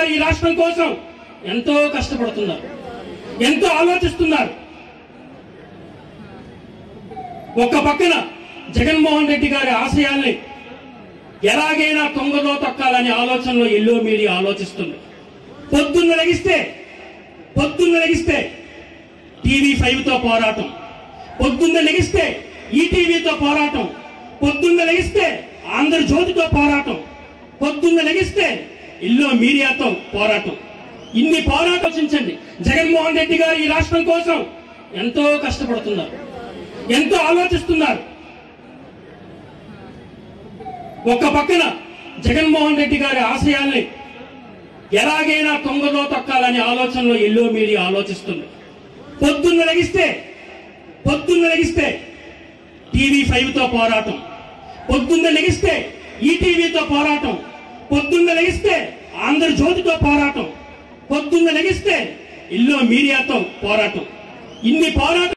గారు ఈ రాష్ట్రం కోసం ఎంతో కష్టపడుతున్నారు ఎంతో ఆలోచిస్తున్నారు ఒక పక్కన జగన్మోహన్ రెడ్డి గారి ఆశయాల్ని ఎలాగైనా తొంగలో తొక్కాలనే ఆలోచనలో ఎల్లో మీడియా ఆలోచిస్తుంది పొద్దున్న లెగిస్తే పొద్దున్న లెగిస్తే టీవీ ఫైవ్ తో పోరాటం పొద్దున్న లెగిస్తే ఈటీవీతో పోరాటం పొద్దున్న లెగిస్తే ఆంధ్రజ్యోతితో పోరాటం పొద్దున్న లెగిస్తే ఇల్లో మీడియాతో పోరాటం ఇన్ని పోరాటోచించండి జగన్మోహన్ రెడ్డి గారు ఈ రాష్ట్రం కోసం ఎంతో కష్టపడుతున్నారు ఎంతో ఆలోచిస్తున్నారు ఒక పక్కన జగన్మోహన్ రెడ్డి గారి ఆశయాల్ని ఎలాగైనా తొంగలో తొక్కాలనే ఆలోచనలో ఎల్లో మీడియా ఆలోచిస్తుంది పొద్దున్న లెగిస్తే పొద్దున్న లెగిస్తే టీవీ ఫైవ్ తో పోరాటం పొద్దున్న లెగిస్తే ఈటీవీతో పోరాటం పొద్దున్న లెగిస్తే ఆంధ్రజ్యోతితో పోరాటం పొద్దున్న లెగిస్తే ఇల్లో మీడియాతో పోరాటం ఇన్ని పోరాటం